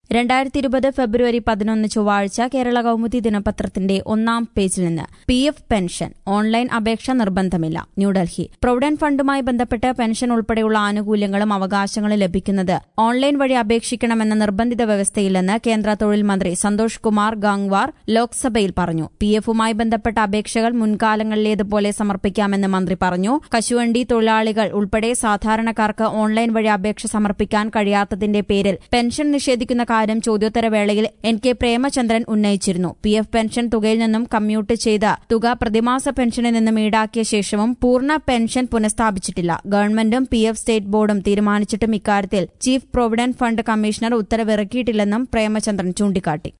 രണ്ടായിരത്തി ഇരുപത് ഫെബ്രുവരി പതിനൊന്ന് ചൊവ്വാഴ്ച കേരള കൗമുദി ദിനപത്രത്തിന്റെ ഒന്നാം പേജിൽ നിന്ന് പി എഫ് പെൻഷൻ ഓൺലൈൻ അപേക്ഷ നിർബന്ധമില്ല ന്യൂഡൽഹി പ്രൊവിഡന്റ് ഫണ്ടുമായി ബന്ധപ്പെട്ട് പെൻഷൻ ഉൾപ്പെടെയുള്ള ആനുകൂല്യങ്ങളും അവകാശങ്ങളും ലഭിക്കുന്നത് ഓൺലൈൻ വഴി അപേക്ഷിക്കണമെന്ന നിർബന്ധിത വ്യവസ്ഥയില്ലെന്ന് കേന്ദ്ര തൊഴിൽ മന്ത്രി സന്തോഷ് കുമാർ ഗാംഗ്വാർ ലോക്സഭയിൽ പറഞ്ഞു പി എഫുമായി ബന്ധപ്പെട്ട അപേക്ഷകൾ മുൻകാലങ്ങളിലേതുപോലെ സമർപ്പിക്കാമെന്ന് മന്ത്രി പറഞ്ഞു കശുവണ്ടി തൊഴിലാളികൾ ഉൾപ്പെടെ സാധാരണക്കാർക്ക് ഓൺലൈൻ വഴി അപേക്ഷ സമർപ്പിക്കാൻ കഴിയാത്തതിന്റെ പേരിൽ പെൻഷൻ നിഷേധിക്കുന്ന കാര്യം ചോദ്യോത്തരവേളയിൽ എൻ കെ പ്രേമചന്ദ്രൻ ഉന്നയിച്ചിരുന്നു പി എഫ് പെൻഷൻ തുകയിൽ നിന്നും കമ്മ്യൂട്ട് ചെയ്ത തുക പ്രതിമാസ പെൻഷനിൽ നിന്നും ഈടാക്കിയ ശേഷവും പൂർണ്ണ പെൻഷൻ പുനഃസ്ഥാപിച്ചിട്ടില്ല ഗവൺമെന്റും പി എഫ് സ്റ്റേറ്റ് ബോർഡും തീരുമാനിച്ചിട്ടും ഇക്കാര്യത്തിൽ ചീഫ് പ്രൊവിഡന്റ് ഫണ്ട് കമ്മീഷണർ ഉത്തരവിറക്കിയിട്ടില്ലെന്നും പ്രേമചന്ദ്രൻ ചൂണ്ടിക്കാട്ടി